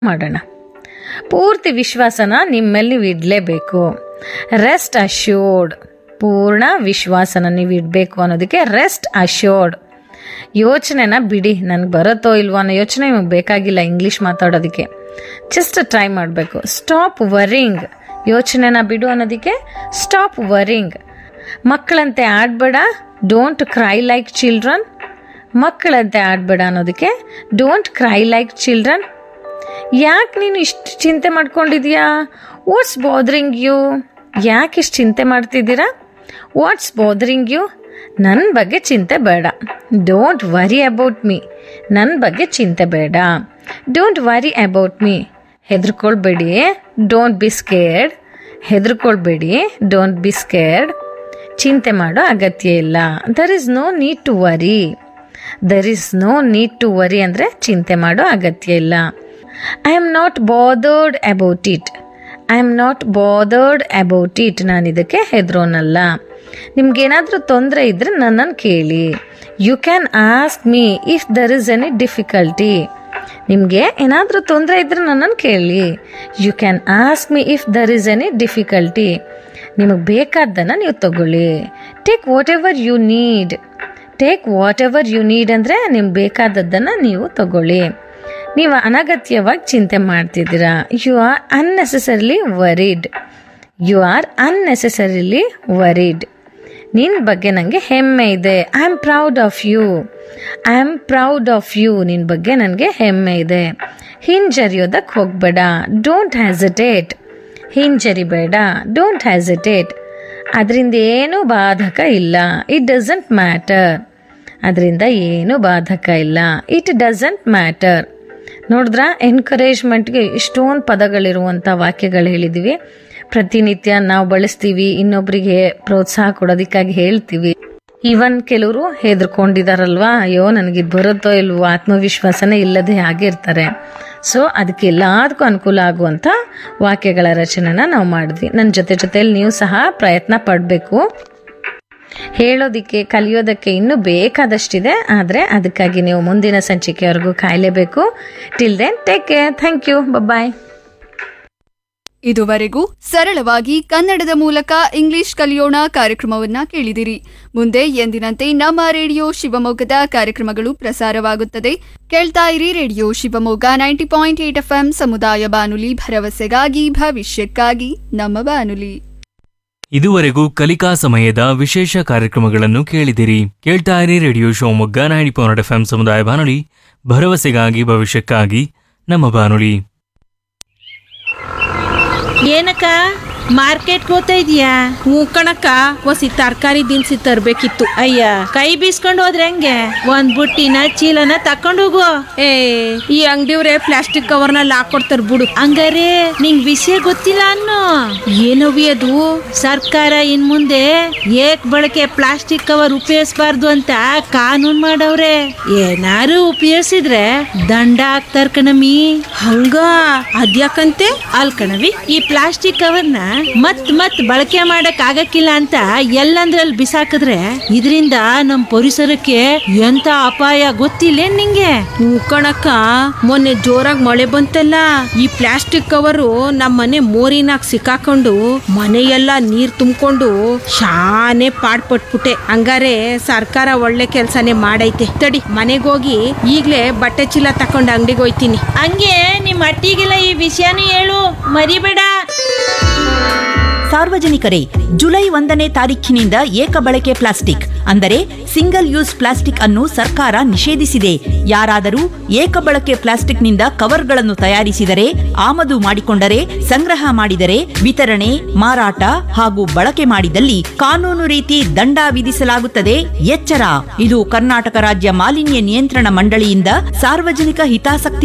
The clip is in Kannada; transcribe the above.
ಮಾಡೋಣ ಪೂರ್ತಿ ವಿಶ್ವಾಸನ ನಿಮ್ಮ ಮೇಲೆ ನೀವು ಇಡಲೇಬೇಕು ರೆಸ್ಟ್ ಅಶ್ಯೂರ್ಡ್ ಪೂರ್ಣ ವಿಶ್ವಾಸನ ನೀವು ಇಡಬೇಕು ಅನ್ನೋದಕ್ಕೆ ರೆಸ್ಟ್ ಅಶ್ಯೂರ್ಡ್ ಯೋಚನೆನ ಬಿಡಿ ನನಗೆ ಬರುತ್ತೋ ಇಲ್ವೋ ಅನ್ನೋ ಯೋಚನೆ ನಿಮಗೆ ಬೇಕಾಗಿಲ್ಲ ಇಂಗ್ಲೀಷ್ ಮಾತಾಡೋದಕ್ಕೆ ಜಸ್ಟ್ ಟ್ರೈ ಮಾಡಬೇಕು ಸ್ಟಾಪ್ ವರಿಂಗ್ ಯೋಚನೆನ ಬಿಡು ಅನ್ನೋದಕ್ಕೆ ಸ್ಟಾಪ್ ವರಿಂಗ್ ಮಕ್ಕಳಂತೆ ಆಡಬೇಡ ಡೋಂಟ್ ಕ್ರೈ ಲೈಕ್ ಚಿಲ್ಡ್ರನ್ ಮಕ್ಕಳಂತೆ ಆಡಬೇಡ ಅನ್ನೋದಕ್ಕೆ ಡೋಂಟ್ ಕ್ರೈ ಲೈಕ್ ಚಿಲ್ಡ್ರನ್ ಯಾಕೆ ನೀನು ಇಷ್ಟು ಚಿಂತೆ ಮಾಡ್ಕೊಂಡಿದ್ಯಾ ವಾಟ್ಸ್ ಬಾದರಿಂಗ್ ಯು ಯಾಕೆ ಇಷ್ಟು ಚಿಂತೆ ಮಾಡ್ತಿದ್ದೀರಾ ವಾಟ್ಸ್ ಬಾದರಿಂಗ್ ಯು ನನ್ನ ಬಗ್ಗೆ ಚಿಂತೆ ಬೇಡ ಡೋಂಟ್ ವರಿ ಅಬೌಟ್ ಮೀ ನನ್ನ ಬಗ್ಗೆ ಚಿಂತೆ ಬೇಡ ಡೋಂಟ್ ವರಿ ಅಬೌಟ್ ಮೀ ಹೆದರ್ಕೊಳ್ಬೇಡಿ ಡೋಂಟ್ ಬಿ ಸ್ಕೇರ್ಡ್ ಹೆದರ್ಕೊಳ್ಬೇಡಿ ಡೋಂಟ್ ಬಿ ಸ್ಕೇರ್ಡ್ ಚಿಂತೆ ಮಾಡೋ ಅಗತ್ಯ ಇಲ್ಲ there is no need to worry there is no need to worry ಅಂದರೆ ಚಿಂತೆ ಮಾಡೋ ಅಗತ್ಯ ಇಲ್ಲ I am not bothered about it I am not bothered about it ನಾನು ಇದಕ್ಕೆ ಹೆದರೋನಲ್ಲ ನಿಮ್ಗೇನಾದರೂ ತೊಂದರೆ ಇದ್ದರೆ ನನ್ನನ್ನು ಕೇಳಿ you can ask me if there is any difficulty ನಿಮಗೆ ಏನಾದರೂ ತೊಂದರೆ ಇದ್ದರೆ ನನ್ನನ್ನು ಕೇಳಿ you can ask me if there is any difficulty ನಿಮಗೆ ಬೇಕಾದ್ದನ್ನು ನೀವು ತಗೊಳ್ಳಿ take whatever you need take whatever you need ಅಂದರೆ ನಿಮ್ಗೆ ಬೇಕಾದದ್ದನ್ನು ನೀವು ತಗೊಳ್ಳಿ ನೀವು ಅನಗತ್ಯವಾಗಿ ಚಿಂತೆ ಮಾಡ್ತಿದ್ದೀರಾ you are unnecessarily worried you are unnecessarily worried ನಿನ್ನ ಬಗ್ಗೆ ನನಗೆ ಹೆಮ್ಮೆ ಇದೆ I am proud of you I am proud of you ನಿನ್ನ ಬಗ್ಗೆ ನನಗೆ ಹೆಮ್ಮೆ ಇದೆ ಹಿಂಜರಿಯೋದಕ್ಕೆ ಹೋಗಬೇಡ ಡೋಂಟ್ ಹ್ಯಾಸಿಟೇಟ್ ಹಿಂಜರಿಬೇಡ ಡೋಂಟ್ ಹ್ಯಾಸಿಟೇಟ್ ಅದರಿಂದ ಏನೂ ಬಾಧಕ ಇಲ್ಲ ಇಟ್ ಡಸಂಟ್ ಮ್ಯಾಟರ್ ಅದರಿಂದ ಏನೂ ಬಾಧಕ ಇಲ್ಲ ಇಟ್ ಡಸಂಟ್ ಮ್ಯಾಟರ್ ನೋಡಿದ್ರ ಎನ್ಕರೇಜ್ಮೆಂಟ್ಗೆ ಇಷ್ಟೊಂದು ಪದಗಳಿರುವಂಥ ವಾಕ್ಯಗಳು ಹೇಳಿದ್ದೀವಿ ಪ್ರತಿನಿತ್ಯ ನಾವು ಬಳಸ್ತೀವಿ ಇನ್ನೊಬ್ಬರಿಗೆ ಪ್ರೋತ್ಸಾಹ ಕೊಡೋದಕ್ಕಾಗಿ ಹೇಳ್ತೀವಿ ಈವನ್ ಕೆಲವರು ಹೆದರ್ಕೊಂಡಿದಾರಲ್ವಾ ಅಯ್ಯೋ ನನಗಿದು ಬರುತ್ತೋ ಇಲ್ವೋ ಆತ್ಮವಿಶ್ವಾಸನೇ ಇಲ್ಲದೆ ಆಗಿರ್ತಾರೆ ಸೊ ಅದಕ್ಕೆ ಎಲ್ಲದಕ್ಕೂ ಅನುಕೂಲ ಆಗುವಂಥ ವಾಕ್ಯಗಳ ರಚನೆನ ನಾವು ಮಾಡಿದ್ವಿ ನನ್ನ ಜೊತೆ ಜೊತೆಯಲ್ಲಿ ನೀವು ಸಹ ಪ್ರಯತ್ನ ಪಡಬೇಕು ಹೇಳೋದಕ್ಕೆ ಕಲಿಯೋದಕ್ಕೆ ಇನ್ನೂ ಬೇಕಾದಷ್ಟಿದೆ ಆದರೆ ಅದಕ್ಕಾಗಿ ನೀವು ಮುಂದಿನ ಸಂಚಿಕೆವರೆಗೂ ಕಾಯಲೇಬೇಕು till then take care thank you bye ಇದುವರೆಗೂ ಸರಳವಾಗಿ ಕನ್ನಡದ ಮೂಲಕ ಇಂಗ್ಲಿಷ್ ಕಲಿಯೋಣ ಕಾರ್ಯಕ್ರಮವನ್ನ ಕೇಳಿದಿರಿ ಮುಂದೆ ಎಂದಿನಂತೆ ನಮ್ಮ ರೇಡಿಯೋ ಶಿವಮೊಗ್ಗದ ಕಾರ್ಯಕ್ರಮಗಳು ಪ್ರಸಾರವಾಗುತ್ತದೆ ಕೇಳ್ತಾ ಇರಿ radio Shivamogga ninety point eight F ಸಮುದಾಯ ಬಾನುಲಿ ಭರವಸೆಗಾಗಿ ಭವಿಷ್ಯಕ್ಕಾಗಿ ನಮ್ಮ ಬಾನುಲಿ ಇದುವರೆಗೂ ಕಲಿಕಾ ಸಮಯದ ವಿಶೇಷ ಕಾರ್ಯಕ್ರಮಗಳನ್ನು ಕೇಳಿದಿರಿ ಕೇಳ್ತಾ ಇರಿ radio Shivamogga ninety point F ಸಮುದಾಯ ಬಾನುಲಿ ಭರವಸೆಗಾಗಿ ಭವಿಷ್ಯಕ್ಕಾಗಿ ನಮ್ಮ ಬಾನುಲಿ ಏನಕ್ಕ ಮಾರ್ಕೆಟ್ಗೆ ಹೋಗ್ತಾ ಇದೀಯಾ ಹ್ಞೂ ಕಣಕ್ಕ ಒಸಿ ತರಕಾರಿ ದಿನಸಿ ತರ್ಬೇಕಿತ್ತು ಅಯ್ಯ ಕೈ ಬೀಸ್ಕೊಂಡು ಹೋದ್ರೆ ಹೆಂಗೆ ಒಂದ್ ಬುಟ್ಟಿನ ಚೀಲನ ತಕೊಂಡು ಹೋಗು ಏ ಈ ಅಂಗಡಿಯವ್ರೆ ಪ್ಲಾಸ್ಟಿಕ್ ಕವರ್ನಲ್ಲಿ ಹಾಕೊಡ್ತಾರ ಬಿಡು ಹಂಗಾರೆ ನಿಂಗ್ ವಿಷಯ ಗೊತ್ತಿಲ್ಲ ಅನ್ನೋ ಏನವಿ ಅದು ಸರ್ಕಾರ ಇನ್ ಮುಂದೆ ಏಕ್ ಬಳಕೆ ಪ್ಲಾಸ್ಟಿಕ್ ಕವರ್ ಉಪಯೋಗಿಸಬಾರ್ದು ಅಂತ ಕಾನೂನ್ ಮಾಡವ್ರೆ ಏನಾರು ಉಪಯೋಗಿಸಿದ್ರೆ ದಂಡ ಹಾಕ್ತಾರ ಕಣಮಿ ಹಂಗ ಅದ್ಯಾಕಂತೆ ಅಲ್ ಕಣವಿ ಈ ಪ್ಲಾಸ್ಟಿಕ್ ಕವರ್ನ ಮತ್ ಮತ್ ಬಳಕೆ ಮಾಡಕ್ ಆಗಕ್ಕಿಲ್ಲ ಅಂತ ಎಲ್ಲಂದ್ರಲ್ಲಿ ಬಿಸಾಕಿದ್ರೆ ಇದರಿಂದ ನಮ್ ಪರಿಸರಕ್ಕೆ ಎಂತ ಅಪಾಯ ಗೊತ್ತಿಲ್ಲ ನಿಂಗೆ ಹ್ಞೂ ಕಣಕ್ಕ ಮೊನ್ನೆ ಜೋರಾಗಿ ಮಳೆ ಬಂತಲ್ಲ ಈ ಪ್ಲಾಸ್ಟಿಕ್ ಕವರು ನಮ್ಮ ಮನೆ ಮೋರಿನಾಗ ಸಿಕ್ಕಾಕೊಂಡು ಮನೆಯೆಲ್ಲ ನೀರ್ ತುಂಬಿಕೊಂಡು ಶಾನೆ ಪಾಡ್ಪಟ್ಬಿಟ್ಟೆ ಹಂಗಾರೆ ಸರ್ಕಾರ ಒಳ್ಳೆ ಕೆಲ್ಸನೇ ಮಾಡೈತೆ ತಡಿ ಮನೆಗೋಗಿ ಈಗ್ಲೇ ಬಟ್ಟೆ ಚೀಲ ತಕೊಂಡು ಅಂಗಡಿಗೆ ಹೋಯ್ತೀನಿ ಹಂಗೆ ನಿಮ್ ಅಟ್ಟಿಗೆಲ್ಲ ಈ ವಿಷಯನೂ ಹೇಳು ಮರಿಬೇಡ ಸಾರ್ವಜನಿಕರೇ ಜುಲೈ ಒಂದನೇ ತಾರೀಖಿನಿಂದ ಏಕ ಬಳಕೆ ಪ್ಲಾಸ್ಟಿಕ್ ಅಂದರೆ ಸಿಂಗಲ್ ಯೂಸ್ ಪ್ಲಾಸ್ಟಿಕ್ ಅನ್ನು ಸರ್ಕಾರ ನಿಷೇಧಿಸಿದೆ ಯಾರಾದರೂ ಏಕ ಬಳಕೆ ಪ್ಲಾಸ್ಟಿಕ್ನಿಂದ ಕವರ್ಗಳನ್ನು ತಯಾರಿಸಿದರೆ ಆಮದು ಮಾಡಿಕೊಂಡರೆ ಸಂಗ್ರಹ ಮಾಡಿದರೆ ವಿತರಣೆ ಮಾರಾಟ ಹಾಗೂ ಬಳಕೆ ಮಾಡಿದಲ್ಲಿ ಕಾನೂನು ರೀತಿ ದಂಡ ವಿಧಿಸಲಾಗುತ್ತದೆ ಎಚ್ಚರ ಇದು ಕರ್ನಾಟಕ ರಾಜ್ಯ ಮಾಲಿನ್ಯ ನಿಯಂತ್ರಣ ಮಂಡಳಿಯಿಂದ ಸಾರ್ವಜನಿಕ ಹಿತಾಸಕ್ತಿ